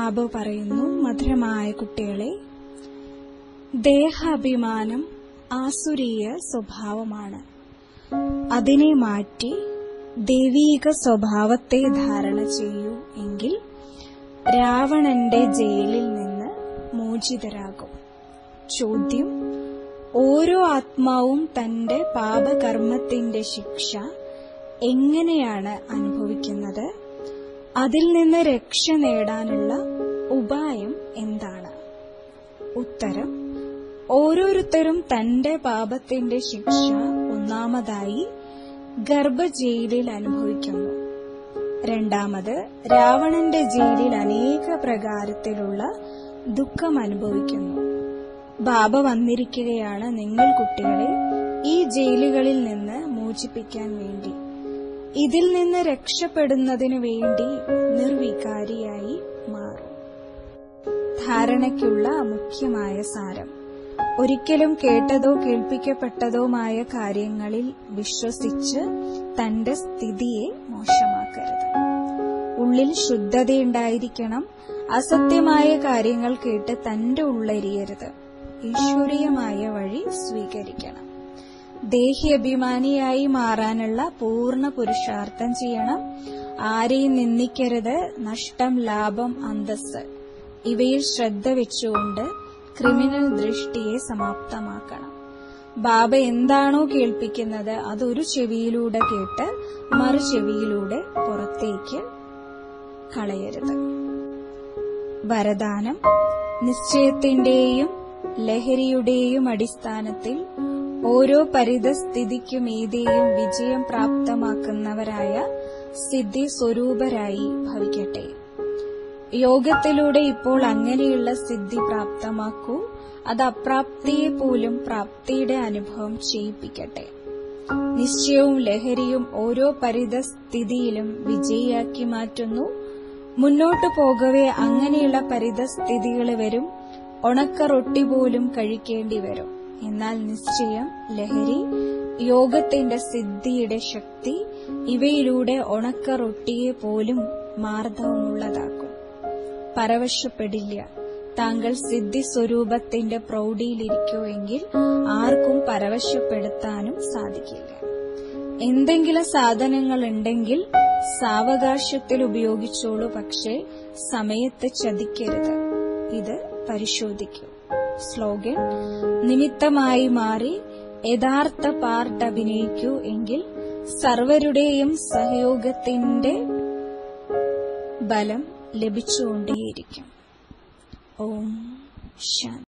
ബാബ പറയുന്നു മധുരമായ കുട്ടികളെ ദേഹാഭിമാനം ആസുരീയ സ്വഭാവമാണ് അതിനെ മാറ്റി ദൈവീക സ്വഭാവത്തെ ധാരണ ചെയ്യൂ എങ്കിൽ രാവണന്റെ ജയിലിൽ നിന്ന് മോചിതരാകും ചോദ്യം ഓരോ ആത്മാവും തന്റെ പാപകർമ്മത്തിന്റെ ശിക്ഷ എങ്ങനെയാണ് അനുഭവിക്കുന്നത് അതിൽ നിന്ന് രക്ഷ നേടാനുള്ള ഉപായം എന്താണ് ഉത്തരം ഓരോരുത്തരും തന്റെ പാപത്തിന്റെ ശിക്ഷ ഒന്നാമതായി ഗർഭജയിലിൽ അനുഭവിക്കുന്നു രണ്ടാമത് രാവണന്റെ ജയിലിൽ അനേക പ്രകാരത്തിലുള്ള ദുഃഖം അനുഭവിക്കുന്നു ബാബ വന്നിരിക്കുകയാണ് നിങ്ങൾ കുട്ടികളെ ഈ ജയിലുകളിൽ നിന്ന് മോചിപ്പിക്കാൻ വേണ്ടി ഇതിൽ നിന്ന് രക്ഷപ്പെടുന്നതിനു വേണ്ടി നിർവികാരിയായി മാറും ധാരണയ്ക്കുള്ള മുഖ്യമായ സാരം ഒരിക്കലും കേട്ടതോ കേൾപ്പിക്കപ്പെട്ടതോമായ കാര്യങ്ങളിൽ വിശ്വസിച്ച് തന്റെ സ്ഥിതിയെ മോശമാക്കരുത് ഉള്ളിൽ ശുദ്ധതയുണ്ടായിരിക്കണം അസത്യമായ കാര്യങ്ങൾ കേട്ട് തന്റെ ഉള്ളെരിയരുത് ഈശ്വരീയമായ വഴി സ്വീകരിക്കണം ദേഹി അഭിമാനിയായി മാറാനുള്ള പൂർണ്ണ പുരുഷാർത്ഥം ചെയ്യണം ആരെയും നിന്ദിക്കരുത് നഷ്ടം ലാഭം അന്തസ് ഇവയിൽ ശ്രദ്ധ വെച്ചുകൊണ്ട് ക്രിമിനൽ ദൃഷ്ടിയെ സമാപ്തമാക്കണം ബാബ എന്താണോ കേൾപ്പിക്കുന്നത് അതൊരു ചെവിയിലൂടെ കേട്ട് മറു ചെവിയിലൂടെ പുറത്തേക്ക് കളയരുത് വരദാനം നിശ്ചയത്തിന്റെയും ലഹരിയുടെയും അടിസ്ഥാനത്തിൽ ഓരോ പരിതസ്ഥിതിക്കുമീതെയും വിജയം പ്രാപ്തമാക്കുന്നവരായ സിദ്ധി സ്വരൂപരായി ഭവിക്കട്ടെ യോഗത്തിലൂടെ ഇപ്പോൾ അങ്ങനെയുള്ള സിദ്ധി പ്രാപ്തമാക്കൂ അത് അപ്രാപ്തിയെ പോലും പ്രാപ്തിയുടെ അനുഭവം ചെയ്യിപ്പിക്കട്ടെ നിശ്ചയവും ലഹരിയും ഓരോ പരിതസ്ഥിതിയിലും വിജയിയാക്കി മാറ്റുന്നു മുന്നോട്ടു പോകവേ അങ്ങനെയുള്ള പരിതസ്ഥിതികൾ വരും ഉണക്ക റൊട്ടി പോലും കഴിക്കേണ്ടി വരും എന്നാൽ നിശ്ചയം ലഹരി യോഗത്തിന്റെ സിദ്ധിയുടെ ശക്തി ഇവയിലൂടെ ഉണക്ക റൊട്ടിയെ പോലും മാർദ്ദവമുള്ളതാക്കും പരവശപ്പെടില്ല താങ്കൾ സിദ്ധി സ്വരൂപത്തിന്റെ പ്രൗഢിയിലിരിക്കുമെങ്കിൽ ആർക്കും പരവശപ്പെടുത്താനും സാധിക്കില്ല എന്തെങ്കിലും സാധനങ്ങൾ ഉണ്ടെങ്കിൽ സാവകാശത്തിൽ ഉപയോഗിച്ചോളൂ പക്ഷേ സമയത്ത് ചതിക്കരുത് ഇത് പരിശോധിക്കൂ സ്ലോഗൻ നിമിത്തമായി മാറി യഥാർത്ഥ പാർട്ട് അഭിനയിക്കൂ എങ്കിൽ സർവരുടെയും സഹയോഗത്തിന്റെ ബലം ലഭിച്ചുകൊണ്ടേയിരിക്കും ഓം ശാന്തി